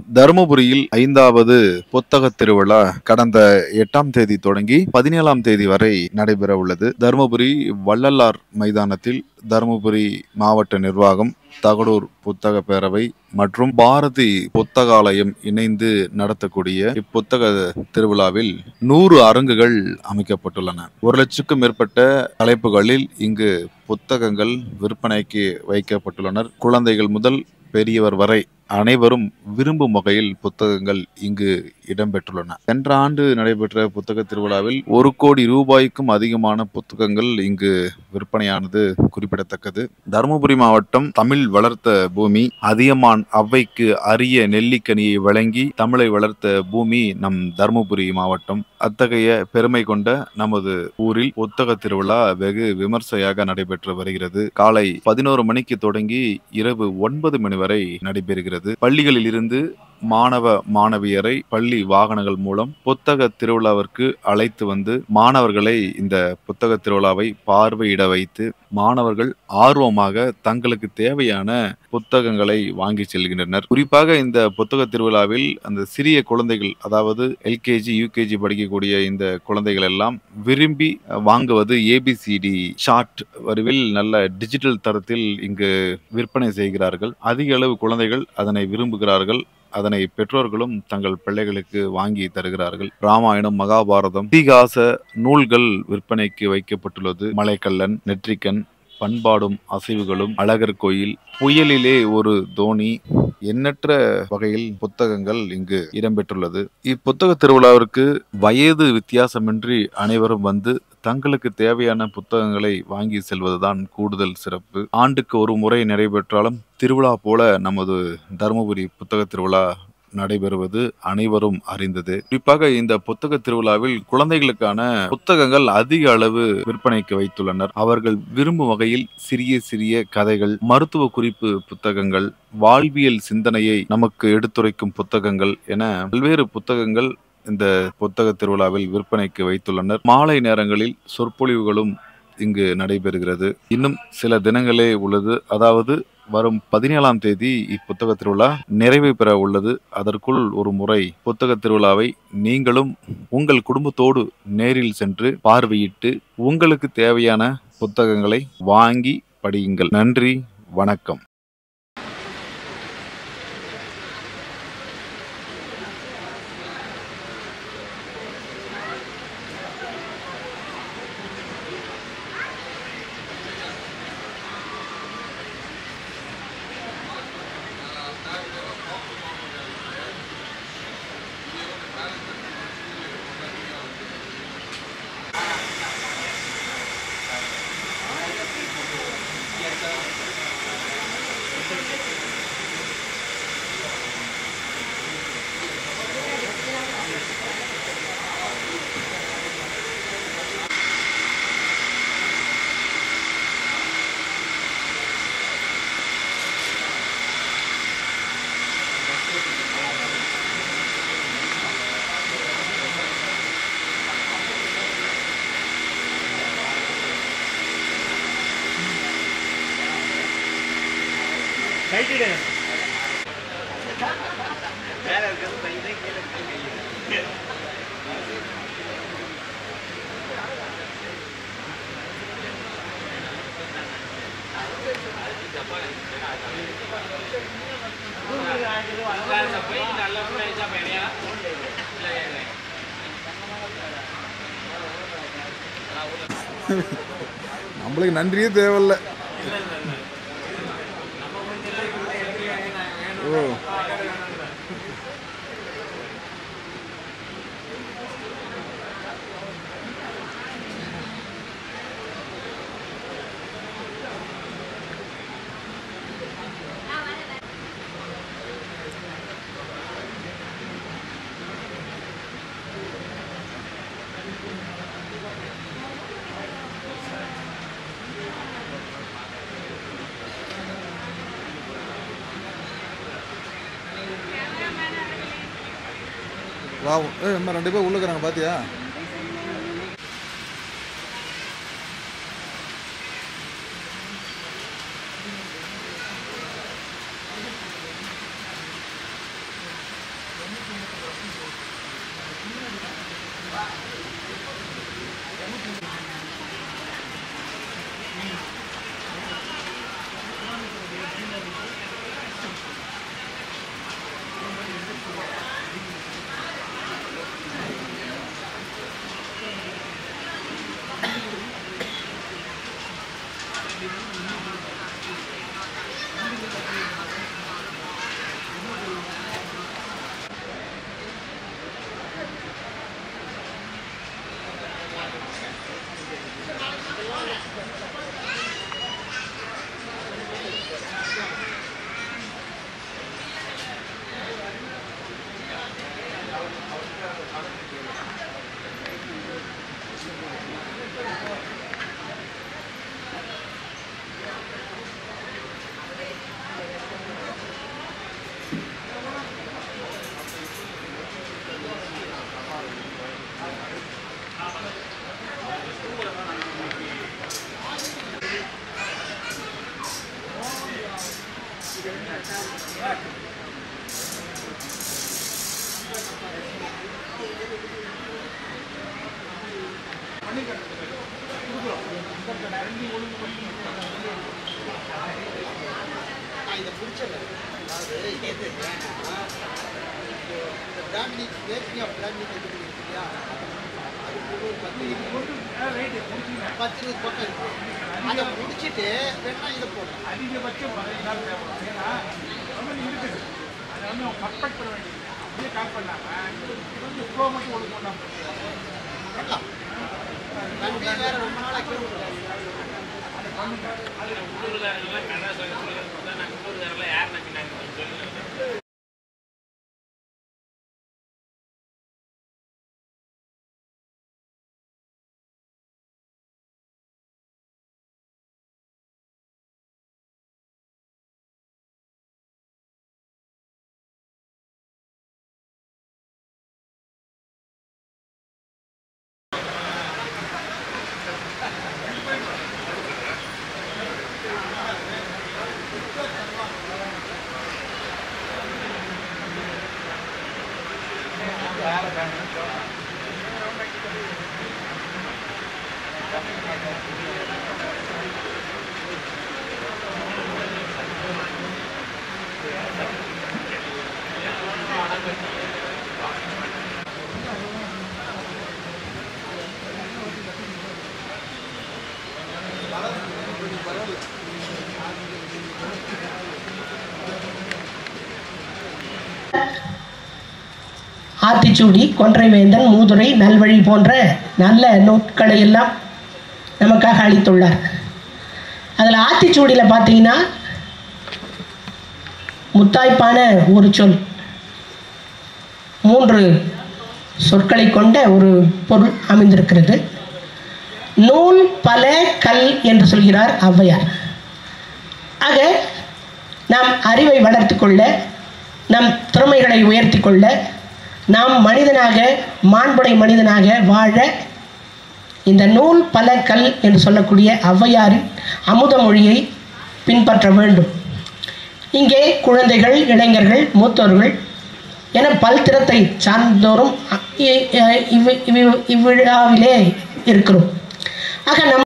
தருமபுரியில் ஐந்தாவது புத்தக திருவிழா கடந்த எட்டாம் தேதி தொடங்கி பதினேழாம் தேதி வரை நடைபெற உள்ளது தருமபுரி வள்ளலார் மைதானத்தில் தருமபுரி மாவட்ட நிர்வாகம் தகடூர் புத்தக பேரவை மற்றும் பாரதி புத்தகாலயம் இணைந்து நடத்தக்கூடிய இப்புத்தக திருவிழாவில் நூறு அரங்குகள் அமைக்கப்பட்டுள்ளன ஒரு லட்சத்துக்கும் மேற்பட்ட தலைப்புகளில் இங்கு புத்தகங்கள் விற்பனைக்கு வைக்கப்பட்டுள்ளனர் குழந்தைகள் முதல் பெரியவர் வரை அனைவரும் விரும்பும் வகையில் புத்தகங்கள் இங்கு இடம்பெற்றுள்ளன சென்ற ஆண்டு நடைபெற்ற புத்தக திருவிழாவில் ஒரு கோடி ரூபாய்க்கும் அதிகமான புத்தகங்கள் இங்கு விற்பனையானது குறிப்பிடத்தக்கது தருமபுரி மாவட்டம் தமிழ் வளர்த்த பூமி அதியமான் அவ்வைக்கு அரிய நெல்லிக்கனியை வழங்கி தமிழை வளர்த்த பூமி நம் தருமபுரி மாவட்டம் அத்தகைய பெருமை கொண்ட நமது ஊரில் புத்தக திருவிழா வெகு விமர்சையாக நடைபெற்று வருகிறது காலை பதினோரு மணிக்கு தொடங்கி இரவு ஒன்பது மணி வரை நடைபெறுகிறது பள்ளிகளில் இருந்து மாணவ மாணவியரை பள்ளி வாகனங்கள் மூலம் புத்தக திருவிழாவிற்கு அழைத்து வந்து மாணவர்களை இந்த புத்தக திருவிழாவை பார்வையிட வைத்து மாணவர்கள் ஆர்வமாக தங்களுக்கு தேவையான புத்தகங்களை வாங்கி செல்கின்றனர் குறிப்பாக இந்த புத்தக திருவிழாவில் அந்த சிறிய குழந்தைகள் அதாவது எல்கேஜி யூகேஜி படிக்கக்கூடிய இந்த குழந்தைகள் எல்லாம் விரும்பி வாங்குவது ஏபிசிடி ஷார்ட் வடிவில் நல்ல டிஜிட்டல் தரத்தில் இங்கு விற்பனை செய்கிறார்கள் அதிக அளவு குழந்தைகள் அதனை விரும்புகிறார்கள் அதனை பெற்றோர்களும் தங்கள் பிள்ளைகளுக்கு வாங்கி தருகிறார்கள் ராமாயணம் மகாபாரதம் இதிகாச நூல்கள் விற்பனைக்கு வைக்கப்பட்டுள்ளது மலைக்கல்லன் நெற்றிக்கன் பண்பாடும் அசைவுகளும் அழகர் கோயில் புயலிலே ஒரு தோணி எண்ணற்ற வகையில் புத்தகங்கள் இங்கு இடம்பெற்றுள்ளது இப்புத்தக திருவிழாவிற்கு வயது வித்தியாசமின்றி அனைவரும் வந்து தங்களுக்கு தேவையான புத்தகங்களை வாங்கி செல்வதுதான் கூடுதல் சிறப்பு ஆண்டுக்கு ஒரு முறை நடைபெற்றாலும் திருவிழா போல நமது தருமபுரி புத்தக திருவிழா நடைபெறுவது அனைவரும் அறிந்தது குறிப்பாக இந்த புத்தக திருவிழாவில் குழந்தைகளுக்கான புத்தகங்கள் அதிக அளவு விற்பனைக்கு வைத்துள்ளனர் அவர்கள் விரும்பும் வகையில் சிறிய சிறிய கதைகள் மருத்துவ குறிப்பு புத்தகங்கள் வாழ்வியல் சிந்தனையை நமக்கு எடுத்துரைக்கும் புத்தகங்கள் என பல்வேறு புத்தகங்கள் இந்த புத்தக திருவிழாவில் விற்பனைக்கு வைத்துள்ளனர் மாலை நேரங்களில் சொற்பொழிவுகளும் இங்கு நடைபெறுகிறது இன்னும் சில தினங்களே உள்ளது அதாவது வரும் பதினேழாம் தேதி இப்புத்தக திருவிழா நிறைவு பெற உள்ளது அதற்குள் ஒரு முறை புத்தக திருவிழாவை நீங்களும் உங்கள் குடும்பத்தோடு நேரில் சென்று பார்வையிட்டு உங்களுக்கு தேவையான புத்தகங்களை வாங்கி படியுங்கள் நன்றி வணக்கம் நம்மளுக்கு நன்றியே தேவையில்ல ஓ வா ஏ அம்மா ரெண்டு பேர் உள்ளுக்குறாங்க பாத்தியா இதை பிடிச்சிடறேன் அதாவது எது பிராண்டி மேக்கிங் ஆஃப் பிராண்டி இருக்கு இல்லையா அது ஒரு பத்து பத்து இருபது பக்கம் இருக்கு அதை முடிச்சிட்டு வேணா இதை போடலாம் அதிகபட்சம் பதினஞ்சு நாள் தேவைப்படும் ஏன்னா ரொம்ப இருக்குது அதை வந்து அவங்க பர்ஃபெக்ட் பண்ண வேண்டியது அப்படியே கால் பண்ணாமல் கொஞ்சம் ஸ்லோ மட்டும் ஒழுங்கு பண்ணாமல் பண்ணலாம் நன்றி வேற ரொம்ப நாளாக கேட்டு ஆத்திச்சூடி கொன்றைவேந்தன் மூதுரை நல்வழி போன்ற நல்ல நூட்களை எல்லாம் நமக்காக அளித்துள்ளார் அதில் ஆத்திச்சூடியில் பார்த்தீங்கன்னா முத்தாய்ப்பான ஒரு சொல் மூன்று சொற்களை கொண்ட ஒரு பொருள் அமைந்திருக்கிறது நூல் பல கல் என்று சொல்கிறார் ஔவையார் ஆக நாம் அறிவை வளர்த்து கொள்ள நம் திறமைகளை உயர்த்தி கொள்ள நாம் மனிதனாக மாண்புடை மனிதனாக வாழ இந்த நூல் பல கல் என்று சொல்லக்கூடிய ஔவையாரின் அமுத மொழியை பின்பற்ற வேண்டும் இங்கே குழந்தைகள் இளைஞர்கள் மூத்தோர்கள் என பல்திறத்தை சார்ந்தோரும் அ- இ- இ- இவ்வி- இவ்வி- இவ்விழாவிலே இருக்கிறோம் ஆக நம்